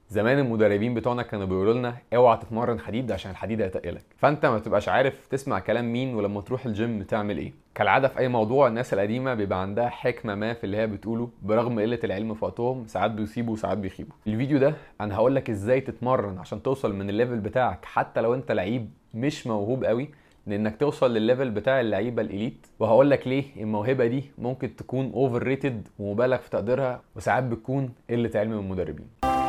زمان المدربين بتوعنا كانوا بيقولوا لنا اوعى تتمرن حديد عشان الحديد هيتقلك فانت ما تبقاش عارف تسمع كلام مين ولما تروح الجيم تعمل ايه كالعاده في اي موضوع الناس القديمه بيبقى عندها حكمه ما في اللي هي بتقوله برغم قله العلم في وقتهم ساعات بيصيبوا وساعات بيخيبوا الفيديو ده انا هقول لك ازاي تتمرن عشان توصل من الليفل بتاعك حتى لو انت لعيب مش موهوب قوي لانك توصل للليفل بتاع اللعيبه الاليت وهقول لك ليه الموهبه دي ممكن تكون اوفر ريتد ومبالغ في تقديرها وساعات بتكون قله علم من المدربين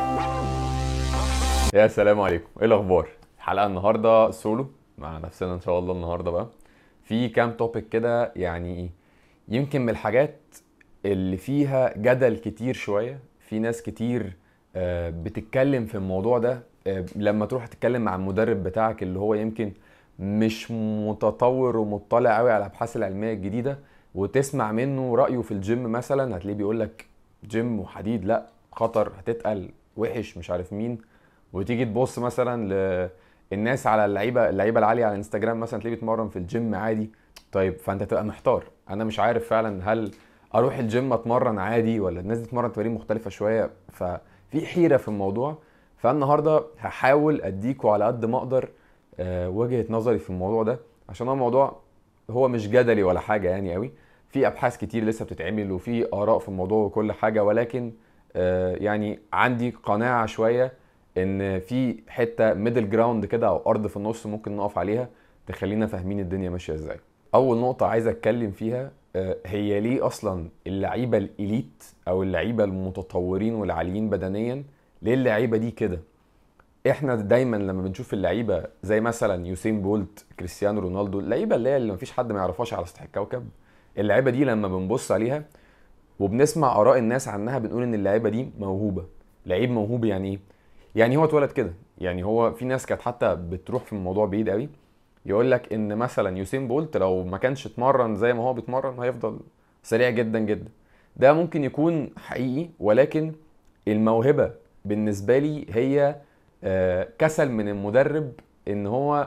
يا سلام عليكم ايه الاخبار حلقه النهارده سولو مع نفسنا ان شاء الله النهارده بقى في كام توبيك كده يعني يمكن من الحاجات اللي فيها جدل كتير شويه في ناس كتير آه، بتتكلم في الموضوع ده آه، لما تروح تتكلم مع المدرب بتاعك اللي هو يمكن مش متطور ومطلع قوي على الابحاث العلميه الجديده وتسمع منه رايه في الجيم مثلا هتلاقيه بيقول لك جيم وحديد لا خطر هتتقل وحش مش عارف مين وتيجي تبص مثلا للناس على اللعيبه اللعيبه العاليه على الانستجرام مثلا تلاقيه بيتمرن في الجيم عادي طيب فانت تبقى محتار انا مش عارف فعلا هل اروح الجيم اتمرن عادي ولا الناس دي تتمرن تمارين مختلفه شويه ففي حيره في الموضوع فالنهارده هحاول اديكوا على قد ما اقدر آه، وجهه نظري في الموضوع ده عشان هو الموضوع هو مش جدلي ولا حاجه يعني قوي في ابحاث كتير لسه بتتعمل وفي اراء في الموضوع وكل حاجه ولكن آه، يعني عندي قناعه شويه ان في حته ميدل جراوند كده او ارض في النص ممكن نقف عليها تخلينا فاهمين الدنيا ماشيه ازاي اول نقطه عايز اتكلم فيها آه، هي ليه اصلا اللعيبه الاليت او اللعيبه المتطورين والعاليين بدنيا ليه اللعيبه دي كده احنا دايما لما بنشوف اللعيبه زي مثلا يوسين بولت كريستيانو رونالدو اللعيبه اللي هي اللي مفيش حد ما يعرفهاش على سطح الكوكب اللعيبه دي لما بنبص عليها وبنسمع اراء الناس عنها بنقول ان اللعيبه دي موهوبه لعيب موهوب يعني ايه يعني هو اتولد كده يعني هو في ناس كانت حتى بتروح في الموضوع بعيد قوي يقول لك ان مثلا يوسين بولت لو ما كانش اتمرن زي ما هو بيتمرن هيفضل سريع جدا جدا ده ممكن يكون حقيقي ولكن الموهبه بالنسبه لي هي آه، كسل من المدرب ان هو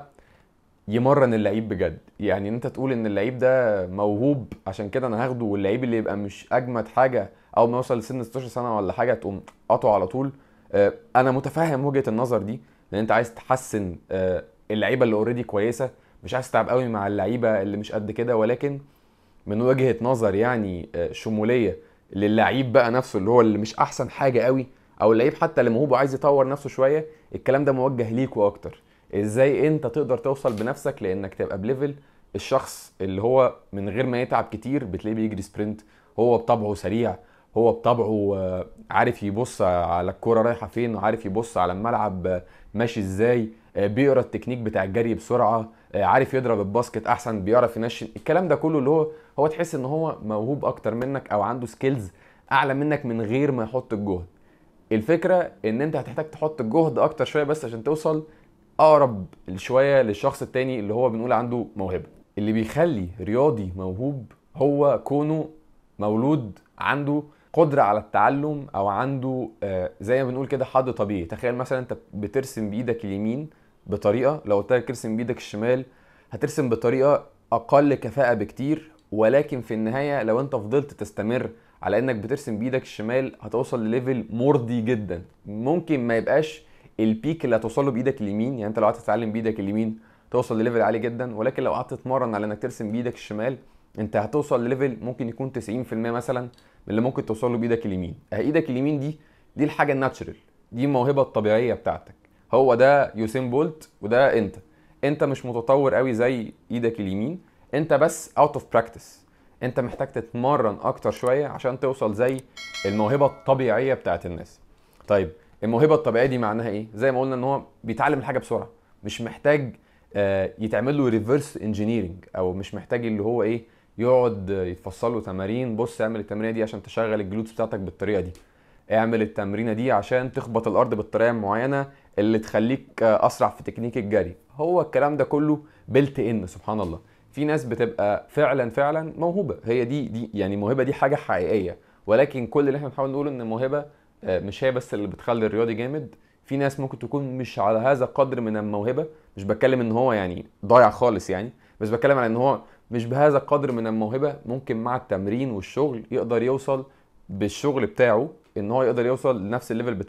يمرن اللعيب بجد يعني انت تقول ان اللعيب ده موهوب عشان كده انا هاخده واللعيب اللي يبقى مش اجمد حاجه اول ما يوصل لسن 16 سنه ولا حاجه تقوم قاطعه على طول آه، انا متفهم وجهه النظر دي لان انت عايز تحسن آه، اللعيبه اللي اوريدي كويسه مش عايز تتعب قوي مع اللعيبه اللي مش قد كده ولكن من وجهه نظر يعني شموليه للعيب بقى نفسه اللي هو اللي مش احسن حاجه قوي او اللعيب حتى اللي موهوب وعايز يطور نفسه شويه الكلام ده موجه ليكوا اكتر ازاي انت تقدر توصل بنفسك لانك تبقى بليفل الشخص اللي هو من غير ما يتعب كتير بتلاقيه بيجري سبرنت هو بطبعه سريع هو بطبعه آه، عارف يبص على الكوره رايحه فين وعارف يبص على الملعب آه، ماشي ازاي آه، بيقرا التكنيك بتاع الجري بسرعه عارف يضرب الباسكت احسن بيعرف ينشن الكلام ده كله اللي هو هو تحس ان هو موهوب اكتر منك او عنده سكيلز اعلى منك من غير ما يحط الجهد الفكره ان انت هتحتاج تحط الجهد اكتر شويه بس عشان توصل اقرب شويه للشخص التاني اللي هو بنقول عنده موهبه اللي بيخلي رياضي موهوب هو كونه مولود عنده قدرة على التعلم او عنده آه، زي ما بنقول كده حد طبيعي تخيل مثلا انت بترسم بايدك اليمين بطريقة لو قلت لك ارسم بايدك الشمال هترسم بطريقة اقل كفاءة بكتير ولكن في النهاية لو انت فضلت تستمر على انك بترسم بايدك الشمال هتوصل لليفل مرضي جدا ممكن ما يبقاش البيك اللي هتوصل له بايدك اليمين يعني انت لو قعدت تتعلم بايدك اليمين توصل لليفل عالي جدا ولكن لو قعدت تتمرن على انك ترسم بايدك الشمال انت هتوصل لليفل ممكن يكون 90% مثلا من اللي ممكن توصل له بايدك اليمين ايدك اليمين دي دي الحاجه الناتشرال دي الموهبه الطبيعيه بتاعتك هو ده يوسين بولت وده انت انت مش متطور قوي زي ايدك اليمين انت بس اوت اوف براكتس انت محتاج تتمرن اكتر شويه عشان توصل زي الموهبه الطبيعيه بتاعت الناس طيب الموهبه الطبيعيه دي معناها ايه زي ما قلنا ان هو بيتعلم الحاجه بسرعه مش محتاج آه، يتعمل له ريفرس انجينيرنج او مش محتاج اللي هو ايه يقعد يتفصل له تمارين بص اعمل التمرينه دي عشان تشغل الجلوتس بتاعتك بالطريقه دي اعمل التمرينه دي عشان تخبط الارض بالطريقه المعينه اللي تخليك اسرع في تكنيك الجري هو الكلام ده كله بلت ان سبحان الله في ناس بتبقى فعلا فعلا موهوبه هي دي دي يعني الموهبه دي حاجه حقيقيه ولكن كل اللي احنا بنحاول نقوله ان الموهبه آه، مش هي بس اللي بتخلي الرياضي جامد في ناس ممكن تكون مش على هذا القدر من الموهبه مش بتكلم ان هو يعني ضايع خالص يعني بس بتكلم على ان هو مش بهذا القدر من الموهبه ممكن مع التمرين والشغل يقدر يوصل بالشغل بتاعه ان هو يقدر يوصل لنفس الليفل بتاع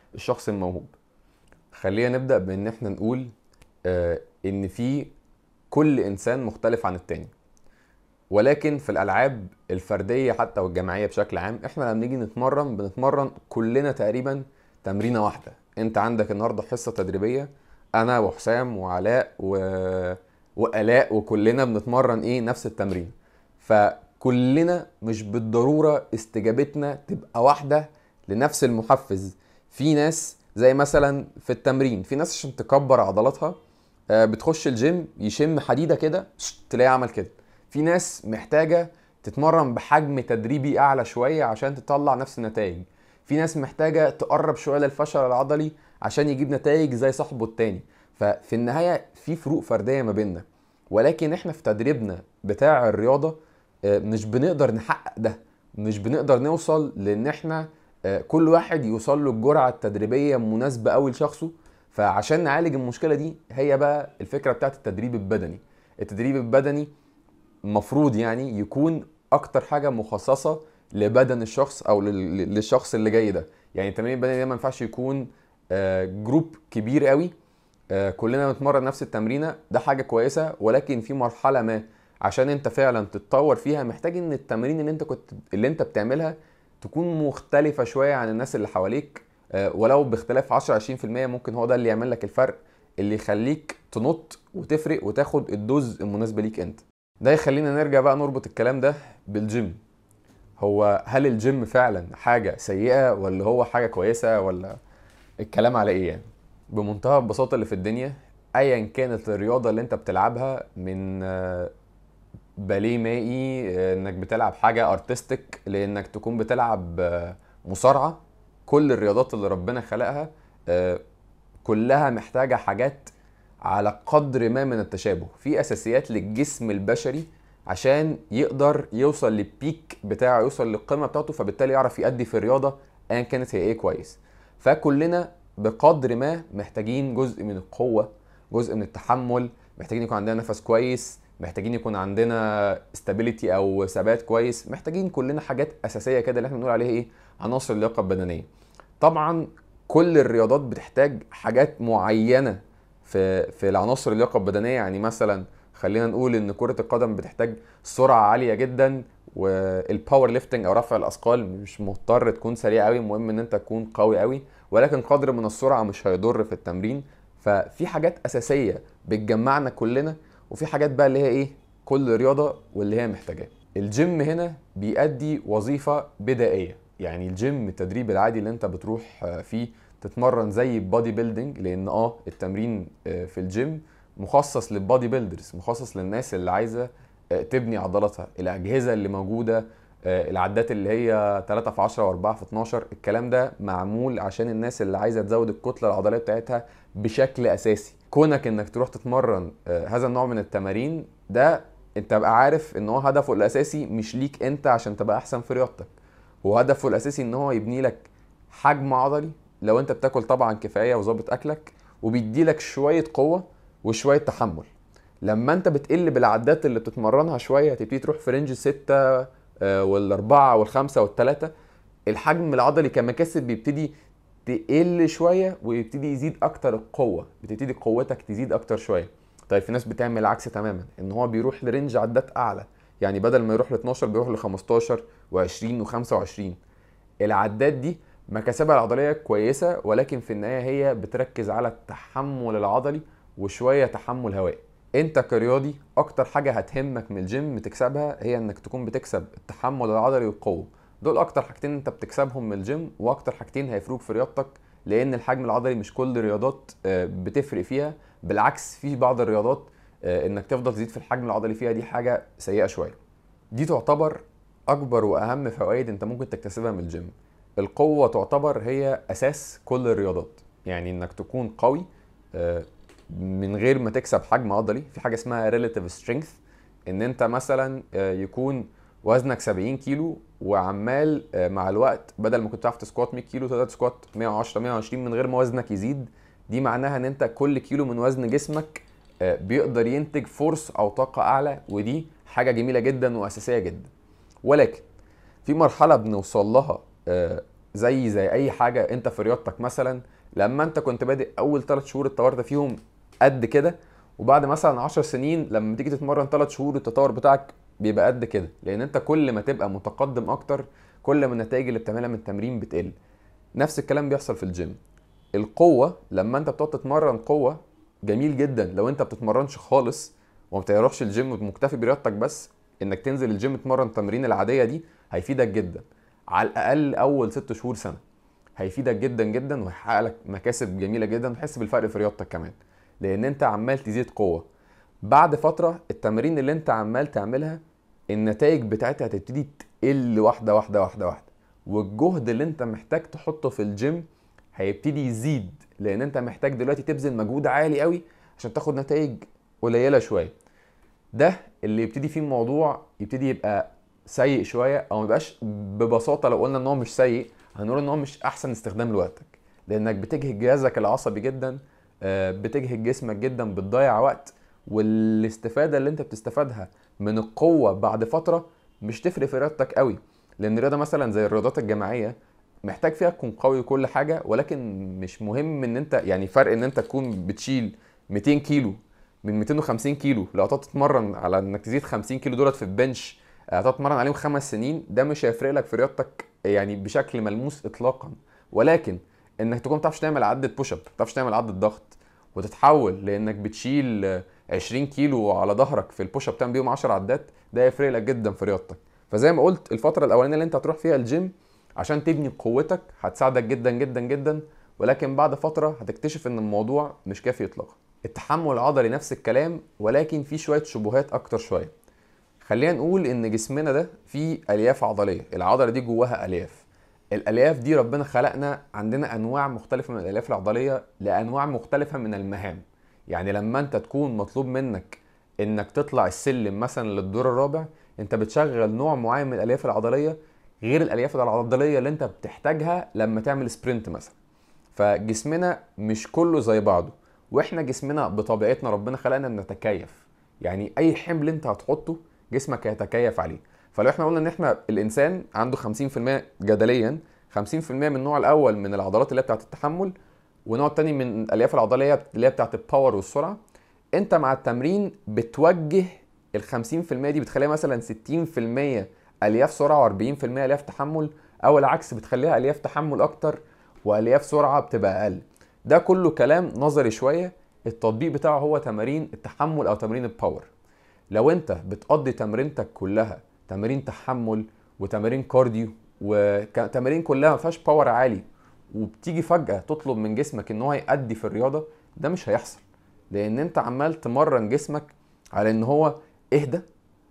الشخص الموهوب خلينا نبدا بان احنا نقول آه ان في كل انسان مختلف عن التاني ولكن في الالعاب الفرديه حتى والجماعيه بشكل عام احنا لما بنيجي نتمرن بنتمرن كلنا تقريبا تمرينه واحده انت عندك النهارده حصه تدريبيه انا وحسام وعلاء و... والاء وكلنا بنتمرن ايه نفس التمرين فكلنا مش بالضروره استجابتنا تبقى واحده لنفس المحفز في ناس زي مثلا في التمرين في ناس عشان تكبر عضلاتها آه، بتخش الجيم يشم حديده كده تلاقيه عمل كده في ناس محتاجه تتمرن بحجم تدريبي اعلى شويه عشان تطلع نفس النتائج في ناس محتاجه تقرب شويه للفشل العضلي عشان يجيب نتائج زي صاحبه التاني ففي النهايه في فروق فرديه ما بيننا ولكن احنا في تدريبنا بتاع الرياضه آه، مش بنقدر نحقق ده مش بنقدر نوصل لان احنا آه، كل واحد يوصل له الجرعه التدريبيه مناسبه قوي لشخصه فعشان نعالج المشكله دي هي بقى الفكره بتاعت التدريب البدني التدريب البدني المفروض يعني يكون اكتر حاجه مخصصه لبدن الشخص او للشخص اللي جاي ده يعني التمرين البدني ده ما ينفعش يكون جروب آه، كبير قوي آه، كلنا بنتمرن نفس التمرينه ده حاجه كويسه ولكن في مرحله ما عشان انت فعلا تتطور فيها محتاج ان التمارين اللي انت كنت اللي انت بتعملها تكون مختلفه شويه عن الناس اللي حواليك آه، ولو باختلاف 10 20% ممكن هو ده اللي يعمل لك الفرق اللي يخليك تنط وتفرق وتاخد الدوز المناسبه ليك انت ده يخلينا نرجع بقى نربط الكلام ده بالجيم هو هل الجيم فعلا حاجه سيئه ولا هو حاجه كويسه ولا الكلام على ايه يعني بمنتهى البساطه اللي في الدنيا ايا كانت الرياضه اللي انت بتلعبها من آه، باليه مائي آه، انك بتلعب حاجه ارتستيك لانك تكون بتلعب آه، مصارعه كل الرياضات اللي ربنا خلقها كلها محتاجه حاجات على قدر ما من التشابه في اساسيات للجسم البشري عشان يقدر يوصل للبيك بتاعه يوصل للقمه بتاعته فبالتالي يعرف يأدي في الرياضه ايا كانت هي ايه كويس فكلنا بقدر ما محتاجين جزء من القوه جزء من التحمل محتاجين يكون عندنا نفس كويس محتاجين يكون عندنا استابيليتي او ثبات كويس محتاجين كلنا حاجات اساسيه كده اللي احنا بنقول عليها ايه عناصر اللياقه البدنيه طبعا كل الرياضات بتحتاج حاجات معينه في في العناصر اللياقه البدنيه يعني مثلا خلينا نقول ان كره القدم بتحتاج سرعه عاليه جدا والباور ليفتنج او رفع الاثقال مش مضطر تكون سريع قوي المهم ان انت تكون قوي قوي ولكن قدر من السرعه مش هيضر في التمرين ففي حاجات اساسيه بتجمعنا كلنا وفي حاجات بقى اللي هي ايه كل رياضه واللي هي محتاجاه الجيم هنا بيأدي وظيفه بدائيه يعني الجيم التدريب العادي اللي انت بتروح فيه تتمرن زي البادي بيلدينج لان اه التمرين آه، في الجيم مخصص للبادي بيلدرز مخصص للناس اللي عايزه آه، تبني عضلاتها الاجهزه اللي موجوده آه، العدات اللي هي 3 في 10 و4 في 12 الكلام ده معمول عشان الناس اللي عايزه تزود الكتله العضليه بتاعتها بشكل اساسي كونك انك تروح تتمرن هذا النوع من التمارين ده انت بقى عارف ان هو هدفه الاساسي مش ليك انت عشان تبقى احسن في رياضتك هو هدفه الاساسي ان هو يبني لك حجم عضلي لو انت بتاكل طبعا كفايه وظابط اكلك وبيدي لك شويه قوه وشويه تحمل لما انت بتقل بالعدات اللي بتتمرنها شويه تبتدي تروح في رينج 6 والاربعه والخمسه والثلاثه الحجم العضلي كمكاسب بيبتدي تقل شويه ويبتدي يزيد اكتر القوه بتبتدي قوتك تزيد اكتر شويه طيب في ناس بتعمل العكس تماما ان هو بيروح لرينج عدات اعلى يعني بدل ما يروح ل 12 بيروح ل 15 و20 و25 العدات دي مكاسبها العضليه كويسه ولكن في النهايه هي بتركز على التحمل العضلي وشويه تحمل هوائي انت كرياضي اكتر حاجه هتهمك من الجيم تكسبها هي انك تكون بتكسب التحمل العضلي والقوه دول اكتر حاجتين انت بتكسبهم من الجيم واكتر حاجتين هيفرقوك في رياضتك لان الحجم العضلي مش كل الرياضات آه، بتفرق فيها بالعكس في بعض الرياضات آه، انك تفضل تزيد في الحجم العضلي فيها دي حاجه سيئه شويه دي تعتبر اكبر واهم فوائد انت ممكن تكتسبها من الجيم القوه تعتبر هي اساس كل الرياضات يعني انك تكون قوي آه، من غير ما تكسب حجم عضلي في حاجه اسمها ريلاتيف سترينث ان انت مثلا آه، يكون وزنك 70 كيلو وعمال آه، مع الوقت بدل ما كنت تعرف تسكوات 100 كيلو تقدر تسكوات 110 120 من غير ما وزنك يزيد دي معناها ان انت كل كيلو من وزن جسمك بيقدر ينتج فورس او طاقه اعلى ودي حاجه جميله جدا واساسيه جدا ولكن في مرحله بنوصل لها آه، زي زي اي حاجه انت في رياضتك مثلا لما انت كنت بادئ اول ثلاث شهور التطور ده فيهم قد كده وبعد مثلا 10 سنين لما تيجي تتمرن ثلاث شهور التطور بتاعك بيبقى قد كده لان انت كل ما تبقى متقدم اكتر كل ما النتائج اللي بتعملها من التمرين بتقل نفس الكلام بيحصل في الجيم القوه لما انت بتقعد تتمرن قوه جميل جدا لو انت بتتمرنش خالص وما بتروحش الجيم ومكتفي برياضتك بس انك تنزل الجيم تمرن التمرين العاديه دي هيفيدك جدا على الاقل اول ست شهور سنه هيفيدك جدا جدا وهيحقق لك مكاسب جميله جدا وتحس بالفرق في رياضتك كمان لان انت عمال تزيد قوه بعد فتره التمارين اللي انت عمال تعملها النتائج بتاعتها هتبتدي تقل واحده واحده واحده واحده والجهد اللي انت محتاج تحطه في الجيم هيبتدي يزيد لان انت محتاج دلوقتي تبذل مجهود عالي قوي عشان تاخد نتائج قليله شويه ده اللي يبتدي فيه الموضوع يبتدي يبقى سيء شويه او ما يبقاش ببساطه لو قلنا ان هو مش سيء هنقول ان هو مش احسن استخدام لوقتك لانك بتجهد جهازك العصبي جدا آه، بتجهد جسمك جدا بتضيع وقت والاستفاده اللي انت بتستفادها من القوه بعد فتره مش تفرق في رياضتك قوي لان الرياضه مثلا زي الرياضات الجماعيه محتاج فيها تكون قوي وكل حاجه ولكن مش مهم ان انت يعني فرق ان انت تكون بتشيل 200 كيلو من 250 كيلو لو هتقعد تتمرن على انك تزيد 50 كيلو دولت في البنش هتقعد تتمرن عليهم خمس سنين ده مش هيفرق لك في رياضتك يعني بشكل ملموس اطلاقا ولكن انك تكون بتعرفش تعمل عدة بوش اب بتعرفش تعمل عدة ضغط وتتحول لانك بتشيل 20 كيلو على ظهرك في البوش اب تعمل بيهم 10 عدات ده هيفرق لك جدا في رياضتك فزي ما قلت الفتره الاولانيه اللي انت هتروح فيها الجيم عشان تبني قوتك هتساعدك جدا جدا جدا ولكن بعد فتره هتكتشف ان الموضوع مش كافي اطلاقا التحمل العضلي نفس الكلام ولكن في شويه شبهات اكتر شويه خلينا نقول ان جسمنا ده فيه الياف عضليه العضله دي جواها الياف الالياف دي ربنا خلقنا عندنا انواع مختلفه من الالياف العضليه لانواع مختلفه من المهام يعني لما انت تكون مطلوب منك انك تطلع السلم مثلا للدور الرابع انت بتشغل نوع معين من الالياف العضليه غير الالياف العضليه اللي انت بتحتاجها لما تعمل سبرنت مثلا فجسمنا مش كله زي بعضه واحنا جسمنا بطبيعتنا ربنا خلقنا نتكيف يعني اي حمل انت هتحطه جسمك هيتكيف عليه فلو احنا قلنا ان احنا الانسان عنده 50% جدليا 50% من النوع الاول من العضلات اللي هي بتاعت التحمل ونوع تاني من الالياف العضليه اللي هي بتاعت الباور والسرعه انت مع التمرين بتوجه ال 50% دي بتخليها مثلا 60% الياف سرعه و40% الياف تحمل او العكس بتخليها الياف تحمل اكتر والياف سرعه بتبقى اقل ده كله كلام نظري شويه التطبيق بتاعه هو تمارين التحمل او تمارين الباور لو انت بتقضي تمرينتك كلها تمارين تحمل وتمارين كارديو وتمارين كلها ما فيهاش باور عالي وبتيجي فجاه تطلب من جسمك ان هو يأدي في الرياضه ده مش هيحصل لان انت عمال تمرن جسمك على ان هو اهدى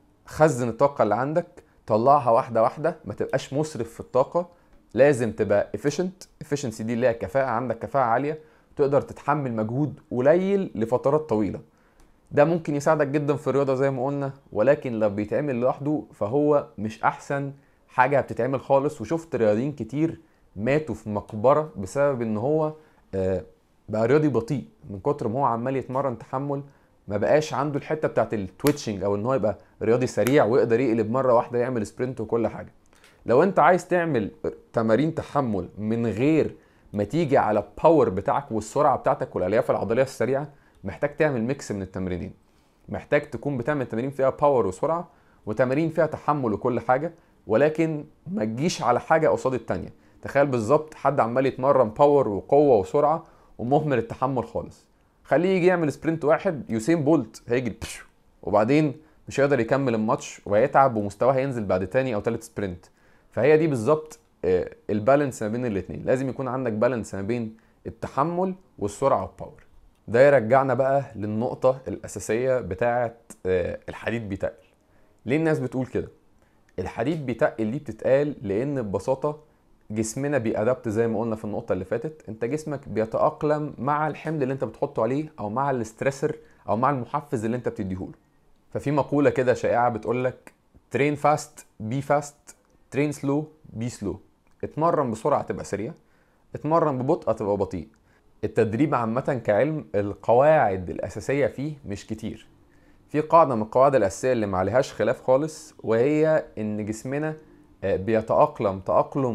خزن الطاقه اللي عندك طلعها واحده واحده ما تبقاش مسرف في الطاقه لازم تبقى efficient efficiency دي اللي هي كفاءه عندك كفاءه عاليه تقدر تتحمل مجهود قليل لفترات طويله ده ممكن يساعدك جدا في الرياضه زي ما قلنا ولكن لو بيتعمل لوحده فهو مش احسن حاجه بتتعمل خالص وشفت رياضيين كتير ماتوا في مقبره بسبب ان هو آه، بقى رياضي بطيء من كتر ما هو عمال يتمرن تحمل ما بقاش عنده الحته بتاعت التويتشنج او ان هو يبقى رياضي سريع ويقدر يقلب مره واحده يعمل سبرنت وكل حاجه لو انت عايز تعمل تمارين تحمل من غير ما تيجي على الباور بتاعك والسرعه بتاعتك والالياف العضليه السريعه محتاج تعمل ميكس من التمرينين محتاج تكون بتعمل تمارين فيها باور وسرعه وتمارين فيها تحمل وكل حاجه ولكن ما تجيش على حاجه قصاد التانيه تخيل بالظبط حد عمال يتمرن باور وقوه وسرعه ومهمل التحمل خالص خليه يجي يعمل سبرنت واحد يوسين بولت هيجي بشو وبعدين مش هيقدر يكمل الماتش وهيتعب ومستواه هينزل بعد تاني او تالت سبرنت فهي دي بالظبط آه، البالانس ما بين الاثنين لازم يكون عندك بالانس ما بين التحمل والسرعه والباور ده يرجعنا بقى للنقطة الأساسية بتاعة آه، الحديد بيتقل ليه الناس بتقول كده؟ الحديد بيتقل دي بتتقال لأن ببساطة جسمنا بيأدبت زي ما قلنا في النقطة اللي فاتت انت جسمك بيتأقلم مع الحمل اللي انت بتحطه عليه او مع الاسترسر او مع المحفز اللي انت بتديهوله ففي مقولة كده شائعة بتقولك ترين فاست بي فاست ترين سلو بي سلو اتمرن بسرعة تبقى سريع اتمرن ببطء تبقى بطيء التدريب عامة كعلم القواعد الأساسية فيه مش كتير في قاعدة من القواعد الأساسية اللي معلهاش خلاف خالص وهي إن جسمنا آه، بيتأقلم تأقلم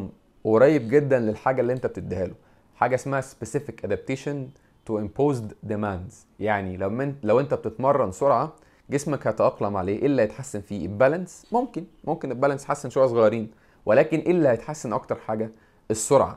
قريب جدا للحاجه اللي انت بتديها له حاجه اسمها specific adaptation to imposed demands يعني لو انت لو انت بتتمرن سرعه جسمك هيتاقلم عليه ايه اللي هيتحسن فيه البالانس ممكن ممكن البالانس يتحسن شويه صغيرين ولكن ايه اللي هيتحسن اكتر حاجه السرعه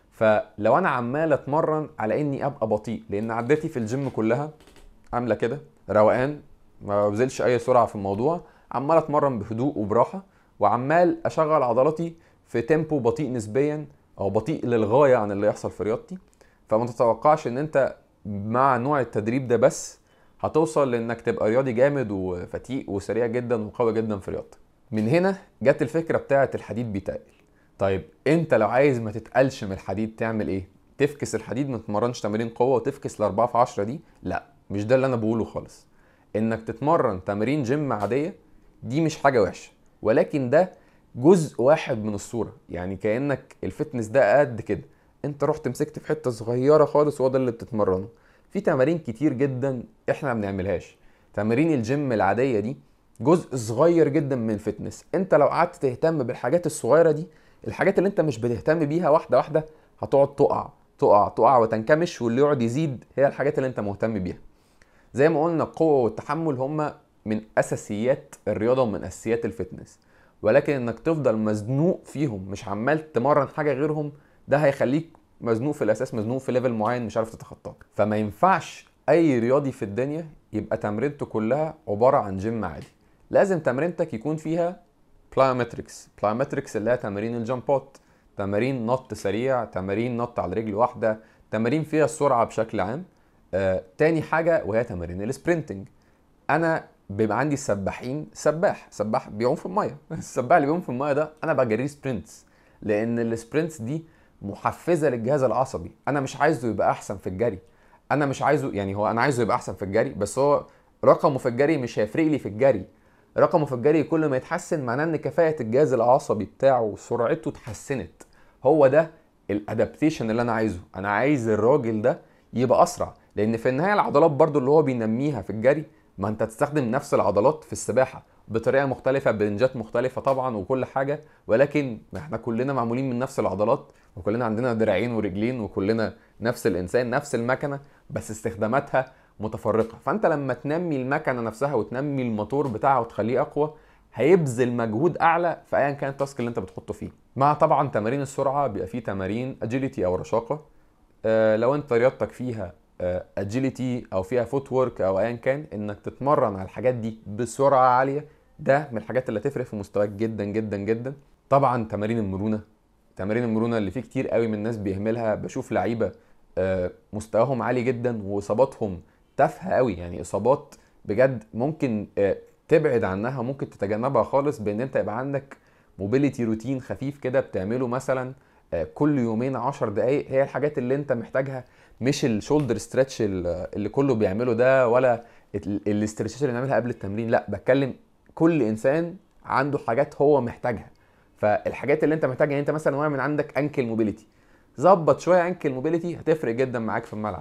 فلو انا عمال اتمرن على اني ابقى بطيء لان عدتي في الجيم كلها عامله كده روقان ما ببذلش اي سرعه في الموضوع عمال اتمرن بهدوء وبراحه وعمال اشغل عضلاتي في تيمبو بطيء نسبيا او بطيء للغايه عن اللي يحصل في رياضتي فما تتوقعش ان انت مع نوع التدريب ده بس هتوصل لانك تبقى رياضي جامد وفتيق وسريع جدا وقوي جدا في رياضتك من هنا جت الفكره بتاعه الحديد بيتقل طيب انت لو عايز ما تتقلش من الحديد تعمل ايه تفكس الحديد ما تتمرنش تمارين قوه وتفكس ل 4 في 10 دي لا مش ده اللي انا بقوله خالص انك تتمرن تمارين جيم عاديه دي مش حاجه وحشه ولكن ده جزء واحد من الصوره يعني كانك الفتنس ده قد كده انت رحت مسكت في حته صغيره خالص وهو ده اللي بتتمرنه في تمارين كتير جدا احنا ما بنعملهاش تمارين الجيم العاديه دي جزء صغير جدا من الفتنس انت لو قعدت تهتم بالحاجات الصغيره دي الحاجات اللي انت مش بتهتم بيها واحده واحده هتقعد تقع تقع تقع وتنكمش واللي يقعد يزيد هي الحاجات اللي انت مهتم بيها زي ما قلنا القوه والتحمل هما من اساسيات الرياضه ومن اساسيات الفتنس ولكن انك تفضل مزنوق فيهم مش عمال تمرن حاجه غيرهم ده هيخليك مزنوق في الاساس مزنوق في ليفل معين مش عارف تتخطاه فما ينفعش اي رياضي في الدنيا يبقى تمرينته كلها عباره عن جيم عادي لازم تمرينتك يكون فيها بلايومتريكس بلايومتريكس اللي هي تمارين الجامبات تمارين نط سريع تمارين نط على رجل واحده تمارين فيها السرعه بشكل عام آه، تاني حاجه وهي تمارين السبرنتنج انا بيبقى عندي سباحين سباح سباح بيعوم في الميه السباح اللي بيعوم في الميه ده انا بجريه سبرنتس لان السبرنتس دي محفزه للجهاز العصبي انا مش عايزه يبقى احسن في الجري انا مش عايزه يعني هو انا عايزه يبقى احسن في الجري بس هو رقمه في الجري مش هيفرق لي في الجري رقمه في الجري كل ما يتحسن معناه ان كفاءه الجهاز العصبي بتاعه وسرعته اتحسنت هو ده الادابتيشن اللي انا عايزه انا عايز الراجل ده يبقى اسرع لان في النهايه العضلات برضو اللي هو بينميها في الجري ما انت تستخدم نفس العضلات في السباحه بطريقه مختلفه برنجات مختلفه طبعا وكل حاجه ولكن احنا كلنا معمولين من نفس العضلات وكلنا عندنا دراعين ورجلين وكلنا نفس الانسان نفس المكنه بس استخداماتها متفرقه فانت لما تنمي المكنه نفسها وتنمي الموتور بتاعها وتخليه اقوى هيبذل مجهود اعلى في ايا كان التاسك اللي انت بتحطه فيه مع طبعا تمارين السرعه بيبقى فيه تمارين اجيليتي او رشاقه آه لو انت رياضتك فيها اجيليتي او فيها فوت وورك او ايا كان انك تتمرن على الحاجات دي بسرعه عاليه ده من الحاجات اللي هتفرق في مستواك جدا جدا جدا طبعا تمارين المرونه تمارين المرونه اللي فيه كتير قوي من الناس بيهملها بشوف لعيبه آه، مستواهم عالي جدا واصاباتهم تافهه قوي يعني اصابات بجد ممكن آه، تبعد عنها ممكن تتجنبها خالص بان انت يبقى عندك موبيليتي روتين خفيف كده بتعمله مثلا آه، كل يومين 10 دقائق هي الحاجات اللي انت محتاجها مش الشولدر ستريتش اللي كله بيعمله ده ولا الاسترتشات اللي بنعملها قبل التمرين لا بتكلم كل انسان عنده حاجات هو محتاجها فالحاجات اللي انت محتاجها يعني انت مثلا واقع من عندك انكل موبيليتي ظبط شويه انكل موبيليتي هتفرق جدا معاك في الملعب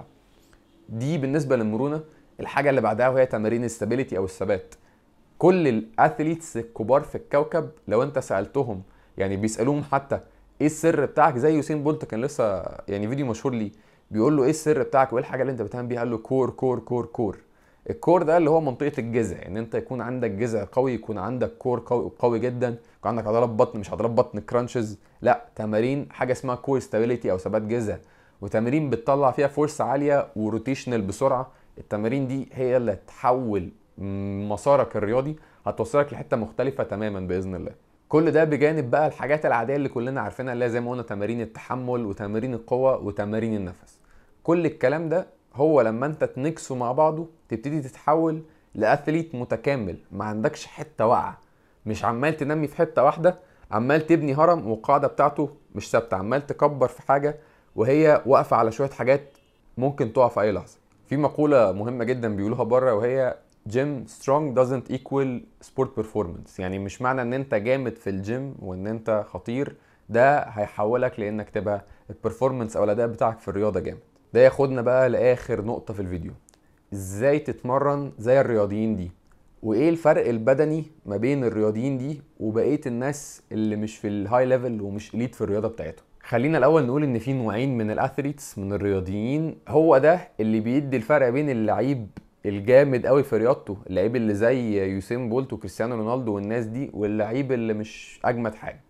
دي بالنسبه للمرونه الحاجه اللي بعدها وهي تمارين الستابيليتي او الثبات كل الاثليتس الكبار في الكوكب لو انت سالتهم يعني بيسالوهم حتى ايه السر بتاعك زي يوسين بولت كان لسه يعني فيديو مشهور ليه بيقول له ايه السر بتاعك وايه الحاجه اللي انت بتعمل بيها قال له كور كور كور كور الكور ده اللي هو منطقه الجذع ان انت يكون عندك جذع قوي يكون عندك كور قوي, قوي جدا يكون عندك عضلات بطن مش عضلات بطن كرانشز لا تمارين حاجه اسمها كور ستابيليتي او ثبات جذع وتمارين بتطلع فيها فورس عاليه وروتيشنال بسرعه التمارين دي هي اللي هتحول مسارك الرياضي هتوصلك لحته مختلفه تماما باذن الله كل ده بجانب بقى الحاجات العاديه اللي كلنا عارفينها اللي هي زي ما قلنا تمارين التحمل وتمارين القوه وتمارين النفس كل الكلام ده هو لما انت تنكسه مع بعضه تبتدي تتحول لاثليت متكامل ما عندكش حته واقعه مش عمال تنمي في حته واحده عمال تبني هرم والقاعده بتاعته مش ثابته عمال تكبر في حاجه وهي واقفه على شويه حاجات ممكن تقع في اي لحظه في مقوله مهمه جدا بيقولوها بره وهي جيم سترونج doesn't equal sport performance يعني مش معنى ان انت جامد في الجيم وان انت خطير ده هيحولك لانك تبقى البرفورمانس او الاداء بتاعك في الرياضه جامد ده ياخدنا بقى لاخر نقطه في الفيديو ازاي تتمرن زي الرياضيين دي وايه الفرق البدني ما بين الرياضيين دي وبقيه الناس اللي مش في الهاي ليفل ومش اليت في الرياضه بتاعتهم خلينا الاول نقول ان في نوعين من الاثليتس من الرياضيين هو ده اللي بيدي الفرق بين اللعيب الجامد قوي في رياضته اللعيب اللي زي يوسين بولت وكريستيانو رونالدو والناس دي واللعيب اللي مش اجمد حاجه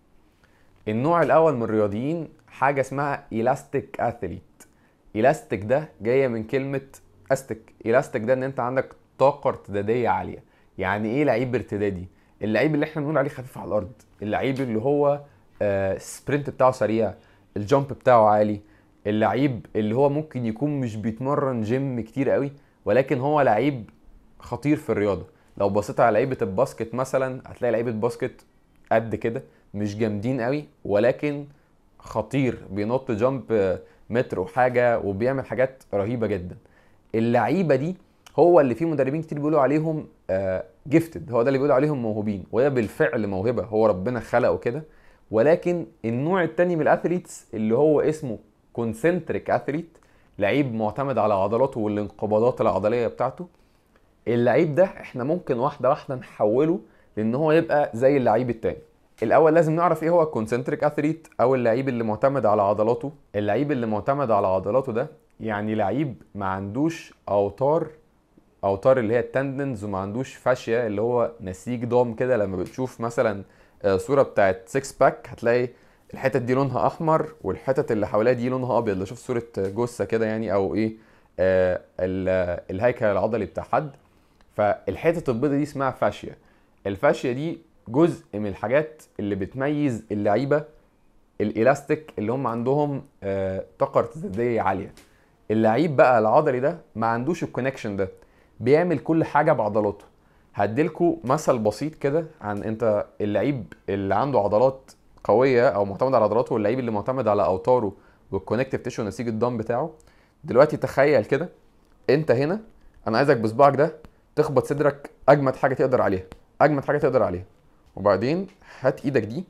النوع الاول من الرياضيين حاجه اسمها الاستيك اثليت الاستيك ده جايه من كلمه استك الاستيك ده ان انت عندك طاقه ارتداديه عاليه يعني ايه لعيب ارتدادي اللعيب اللي احنا بنقول عليه خفيف على الارض اللعيب اللي هو آه سبرنت بتاعه سريع الجامب بتاعه عالي اللعيب اللي هو ممكن يكون مش بيتمرن جيم كتير قوي ولكن هو لعيب خطير في الرياضه لو بصيت على لعيبه الباسكت مثلا هتلاقي لعيبه باسكت قد كده مش جامدين قوي ولكن خطير بينط جامب متر وحاجه وبيعمل حاجات رهيبه جدا اللعيبه دي هو اللي فيه مدربين كتير بيقولوا عليهم جيفتد هو ده اللي بيقولوا عليهم موهوبين وهي بالفعل موهبه هو ربنا خلقه كده ولكن النوع التاني من الاثليتس اللي هو اسمه كونسنتريك اثليت لعيب معتمد على عضلاته والانقباضات العضليه بتاعته اللعيب ده احنا ممكن واحده واحده نحوله لان هو يبقى زي اللعيب التاني الاول لازم نعرف ايه هو الكونسنتريك اثليت او اللعيب اللي معتمد على عضلاته اللعيب اللي معتمد على عضلاته ده يعني لعيب ما عندوش اوتار اوتار اللي هي التندنز وما عندوش فاشيه اللي هو نسيج ضام كده لما بتشوف مثلا صوره بتاعت 6 باك هتلاقي الحتت دي لونها احمر والحتت اللي حواليها دي لونها ابيض لو شوف صوره جثه كده يعني او ايه آه الهيكل العضلي بتاع حد فالحتت البيضاء دي اسمها فاشيه الفاشيه دي جزء من الحاجات اللي بتميز اللعيبه الالاستيك اللي هم عندهم آه طاقه ارتداديه عاليه اللعيب بقى العضلي ده ما عندوش الكونكشن ده بيعمل كل حاجه بعضلاته هديلكوا مثل بسيط كده عن انت اللعيب اللي عنده عضلات قويه او معتمد على عضلاته واللعيب اللي معتمد على اوتاره والكونكتيف تيشو نسيج الضم بتاعه دلوقتي تخيل كده انت هنا انا عايزك بصبعك ده تخبط صدرك اجمد حاجه تقدر عليها اجمد حاجه تقدر عليها وبعدين هات ايدك دي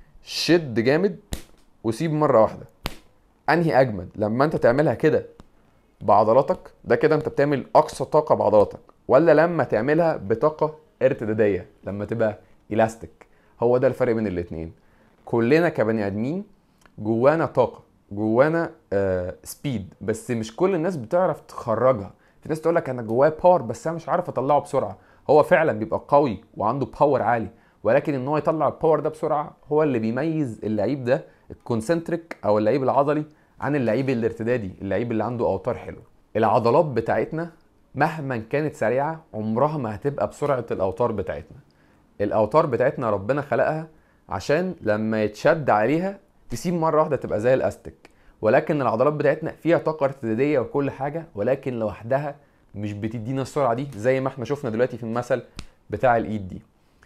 شد جامد وسيب مره واحده انهي اجمد لما انت تعملها كده بعضلاتك ده كده انت بتعمل اقصى طاقه بعضلاتك ولا لما تعملها بطاقه ارتداديه لما تبقى الاستيك هو ده الفرق بين الاتنين كلنا كبني ادمين جوانا طاقه جوانا آه سبيد بس مش كل الناس بتعرف تخرجها في ناس تقول لك انا جوايا باور بس انا مش عارف اطلعه بسرعه هو فعلا بيبقى قوي وعنده باور عالي ولكن ان هو يطلع الباور ده بسرعه هو اللي بيميز اللعيب ده الكونسنتريك او اللعيب العضلي عن اللعيب الارتدادي اللعيب اللي عنده اوتار حلو العضلات بتاعتنا مهما كانت سريعه عمرها ما هتبقى بسرعه الاوتار بتاعتنا الاوتار بتاعتنا ربنا خلقها عشان لما يتشد عليها تسيب مره واحده تبقى زي الاستك ولكن العضلات بتاعتنا فيها طاقه ارتداديه وكل حاجه ولكن لوحدها مش بتدينا السرعه دي زي ما احنا شفنا دلوقتي في المثل بتاع الايد دي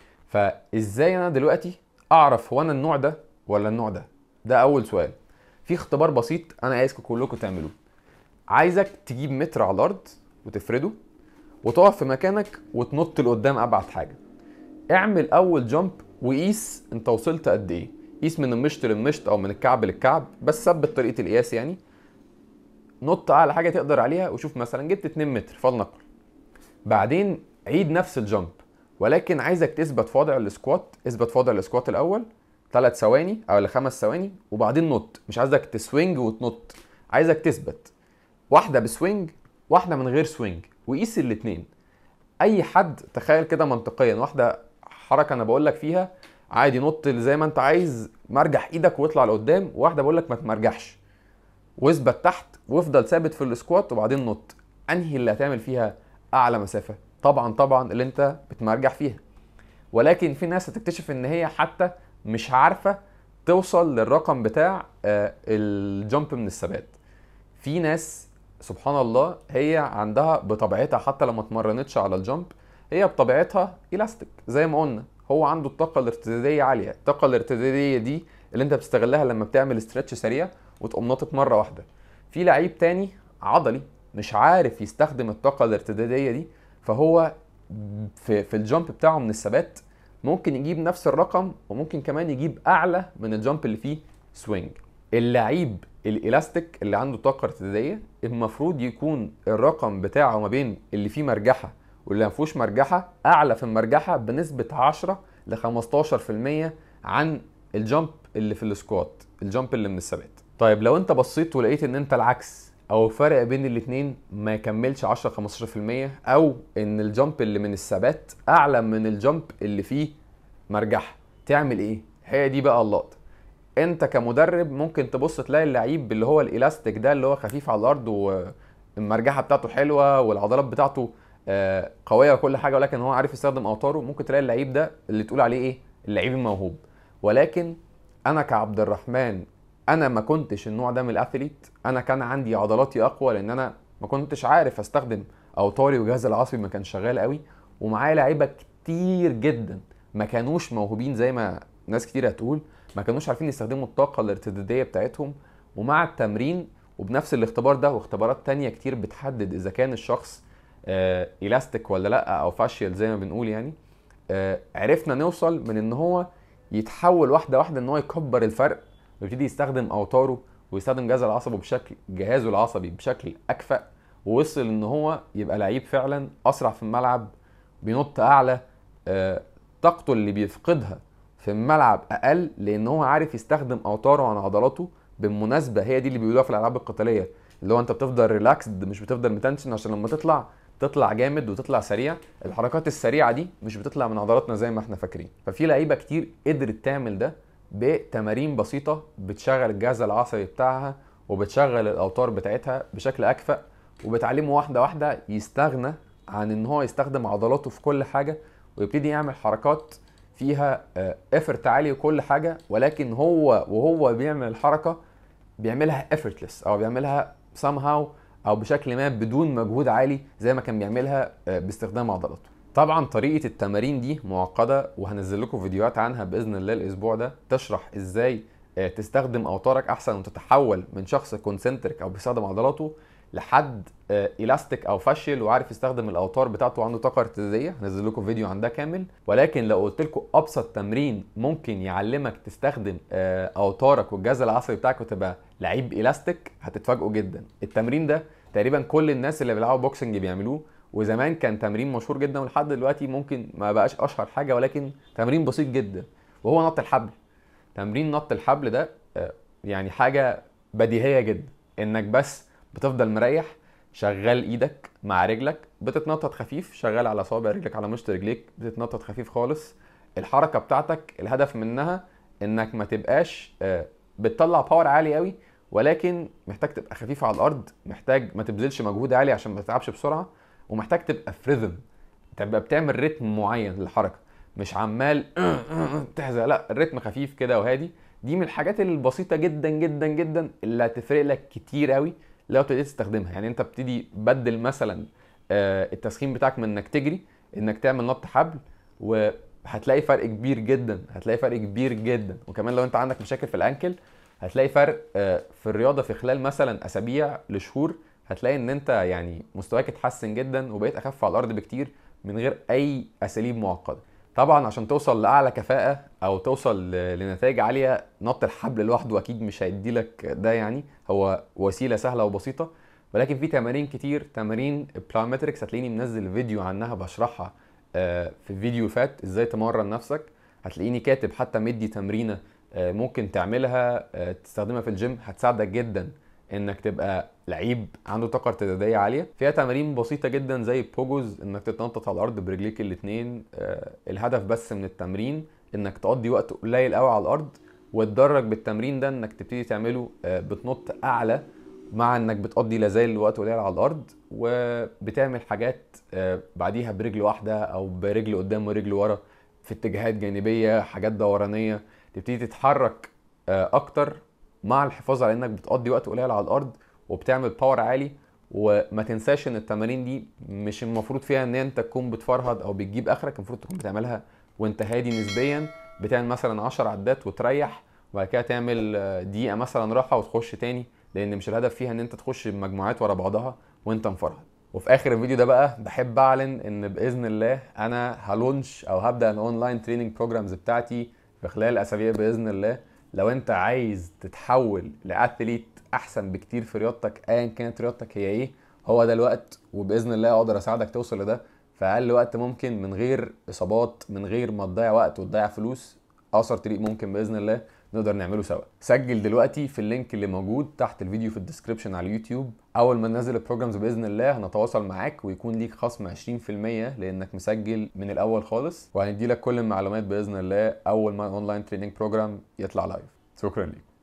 فازاي انا دلوقتي اعرف هو انا النوع ده ولا النوع ده ده اول سؤال في اختبار بسيط انا عايزكم كلكم تعملوه عايزك تجيب متر على الارض وتفرده وتقف في مكانك وتنط لقدام ابعد حاجه اعمل اول جامب وقيس انت وصلت قد ايه قيس من المشط للمشط او من الكعب للكعب بس ثبت طريقه القياس يعني نط اعلى حاجه تقدر عليها وشوف مثلا جبت 2 متر فلنقل بعدين عيد نفس الجامب ولكن عايزك تثبت في وضع السكوات اثبت في وضع السكوات الاول ثلاث ثواني او لخمس ثواني وبعدين نط مش عايزك تسوينج وتنط عايزك تثبت واحده بسوينج واحده من غير سوينج وقيس الاثنين اي حد تخيل كده منطقيا واحده حركه انا بقول لك فيها عادي نط زي ما انت عايز مرجح ايدك واطلع لقدام واحده بقول لك ما تمرجحش واثبت تحت وافضل ثابت في السكوات وبعدين نط انهي اللي هتعمل فيها اعلى مسافه طبعا طبعا اللي انت بتمرجح فيها ولكن في ناس هتكتشف ان هي حتى مش عارفه توصل للرقم بتاع الجامب من الثبات في ناس سبحان الله هي عندها بطبيعتها حتى لو ما اتمرنتش على الجامب هي بطبيعتها الاستيك زي ما قلنا هو عنده الطاقه الارتداديه عاليه الطاقه الارتداديه دي اللي انت بتستغلها لما بتعمل استرتش سريع وتقوم ناطط مره واحده في لعيب تاني عضلي مش عارف يستخدم الطاقه الارتداديه دي فهو في في الجامب بتاعه من الثبات ممكن يجيب نفس الرقم وممكن كمان يجيب اعلى من الجامب اللي فيه سوينج اللعيب الالاستيك اللي عنده طاقه ارتداديه المفروض يكون الرقم بتاعه ما بين اللي فيه مرجحه واللي ما فيهوش مرجحه اعلى في المرجحه بنسبه 10 ل 15% عن الجامب اللي في السكوات الجامب اللي من الثبات طيب لو انت بصيت ولقيت ان انت العكس او الفرق بين الاتنين ما يكملش 10 15% او ان الجامب اللي من الثبات اعلى من الجامب اللي فيه مرجحه تعمل ايه هي دي بقى اللقطه انت كمدرب ممكن تبص تلاقي اللعيب اللي هو الالاستيك ده اللي هو خفيف على الارض والمرجحه بتاعته حلوه والعضلات بتاعته آه، قويه وكل حاجه ولكن هو عارف يستخدم اوتاره ممكن تلاقي اللعيب ده اللي تقول عليه ايه اللعيب الموهوب ولكن انا كعبد الرحمن انا ما كنتش النوع ده من الاثليت انا كان عندي عضلاتي اقوى لان انا ما كنتش عارف استخدم اوتاري وجهازي العصبي ما كانش شغال قوي ومعايا لعيبه كتير جدا ما كانوش موهوبين زي ما ناس كتير هتقول ما كانوش عارفين يستخدموا الطاقه الارتداديه بتاعتهم ومع التمرين وبنفس الاختبار ده واختبارات تانية كتير بتحدد اذا كان الشخص آه الاستيك ولا لا او فاشيال زي ما بنقول يعني آه عرفنا نوصل من ان هو يتحول واحده واحده ان هو يكبر الفرق ويبتدي يستخدم اوتاره ويستخدم جهاز العصبي بشكل جهازه العصبي بشكل اكفأ ووصل ان هو يبقى لعيب فعلا اسرع في الملعب بينط اعلى آه طاقته اللي بيفقدها في الملعب اقل لان هو عارف يستخدم اوتاره عن عضلاته بالمناسبه هي دي اللي بيقولوها في الالعاب القتاليه اللي هو انت بتفضل ريلاكسد مش بتفضل متنشن عشان لما تطلع تطلع جامد وتطلع سريع الحركات السريعه دي مش بتطلع من عضلاتنا زي ما احنا فاكرين ففي لعيبه كتير قدرت تعمل ده بتمارين بسيطه بتشغل الجهاز العصبي بتاعها وبتشغل الاوتار بتاعتها بشكل اكفأ وبتعلمه واحده واحده يستغنى عن ان هو يستخدم عضلاته في كل حاجه ويبتدي يعمل حركات فيها افرت عالي وكل حاجه ولكن هو وهو بيعمل الحركه بيعملها effortless او بيعملها somehow او بشكل ما بدون مجهود عالي زي ما كان بيعملها باستخدام عضلاته طبعا طريقه التمارين دي معقده وهنزل لكم فيديوهات عنها باذن الله الاسبوع ده تشرح ازاي تستخدم اوتارك احسن وتتحول من شخص كونسنتريك او بيستخدم عضلاته لحد الاستيك او فاشل وعارف يستخدم الاوتار بتاعته وعنده طاقه ارتداديه هنزل لكم فيديو عن ده كامل ولكن لو قلت لكم ابسط تمرين ممكن يعلمك تستخدم اوتارك والجهاز العصبي بتاعك وتبقى لعيب الاستيك هتتفاجئوا جدا التمرين ده تقريبا كل الناس اللي بيلعبوا بوكسنج بيعملوه وزمان كان تمرين مشهور جدا ولحد دلوقتي ممكن ما بقاش اشهر حاجه ولكن تمرين بسيط جدا وهو نط الحبل تمرين نط الحبل ده يعني حاجه بديهيه جدا انك بس بتفضل مريح شغال ايدك مع رجلك بتتنطط خفيف شغال على صابع رجلك على مشط رجليك بتتنطط خفيف خالص الحركه بتاعتك الهدف منها انك ما تبقاش بتطلع باور عالي قوي ولكن محتاج تبقى خفيف على الارض محتاج ما تبذلش مجهود عالي عشان ما تتعبش بسرعه ومحتاج تبقى في ريذم تبقى بتعمل رتم معين للحركه مش عمال تحزق لا الريتم خفيف كده وهادي دي من الحاجات البسيطه جدا جدا جدا اللي هتفرق لك كتير قوي لو ابتديت تستخدمها يعني انت بتبتدي بدل مثلا التسخين بتاعك من انك تجري انك تعمل نط حبل وهتلاقي فرق كبير جدا هتلاقي فرق كبير جدا وكمان لو انت عندك مشاكل في الانكل هتلاقي فرق في الرياضه في خلال مثلا اسابيع لشهور هتلاقي ان انت يعني مستواك اتحسن جدا وبقيت اخف على الارض بكتير من غير اي اساليب معقده طبعا عشان توصل لاعلى كفاءه او توصل لنتائج عاليه نط الحبل لوحده اكيد مش هيدي لك ده يعني هو وسيله سهله وبسيطه ولكن في تمارين كتير تمارين بلانمتريكس هتلاقيني منزل فيديو عنها بشرحها في فيديو فات ازاي تمرن نفسك هتلاقيني كاتب حتى مدي تمرينه ممكن تعملها تستخدمها في الجيم هتساعدك جدا انك تبقى لعيب عنده طاقه ارتداديه عاليه فيها تمارين بسيطه جدا زي البوجوز انك تتنطط على الارض برجليك الاثنين آه الهدف بس من التمرين انك تقضي وقت قليل قوي على الارض وتدرج بالتمرين ده انك تبتدي تعمله آه بتنط اعلى مع انك بتقضي لازال وقت قليل على الارض وبتعمل حاجات آه بعديها برجل واحده او برجل قدام ورجل ورا في اتجاهات جانبيه حاجات دورانيه تبتدي تتحرك اكتر مع الحفاظ على انك بتقضي وقت قليل على الارض وبتعمل باور عالي وما تنساش ان التمارين دي مش المفروض فيها ان انت تكون بتفرهد او بتجيب اخرك المفروض تكون بتعملها وانت هادي نسبيا بتعمل مثلا 10 عدات وتريح وبعد كده تعمل دقيقه مثلا راحه وتخش تاني لان مش الهدف فيها ان انت تخش بمجموعات ورا بعضها وانت مفرهد وفي اخر الفيديو ده بقى بحب اعلن ان باذن الله انا هلونش او هبدا الاونلاين تريننج بروجرامز بتاعتي في خلال اسابيع باذن الله لو انت عايز تتحول لاثليت احسن بكتير في رياضتك ايا كانت رياضتك هي ايه هو ده الوقت وباذن الله اقدر اساعدك توصل لده في اقل وقت ممكن من غير اصابات من غير ما تضيع وقت وتضيع فلوس اقصر طريق ممكن باذن الله نقدر نعمله سوا سجل دلوقتي في اللينك اللي موجود تحت الفيديو في الديسكربشن على اليوتيوب اول ما ننزل البروجرامز باذن الله هنتواصل معاك ويكون ليك خصم 20% لانك مسجل من الاول خالص وهندي لك كل المعلومات باذن الله اول ما الاونلاين تريننج بروجرام يطلع لايف شكرا ليك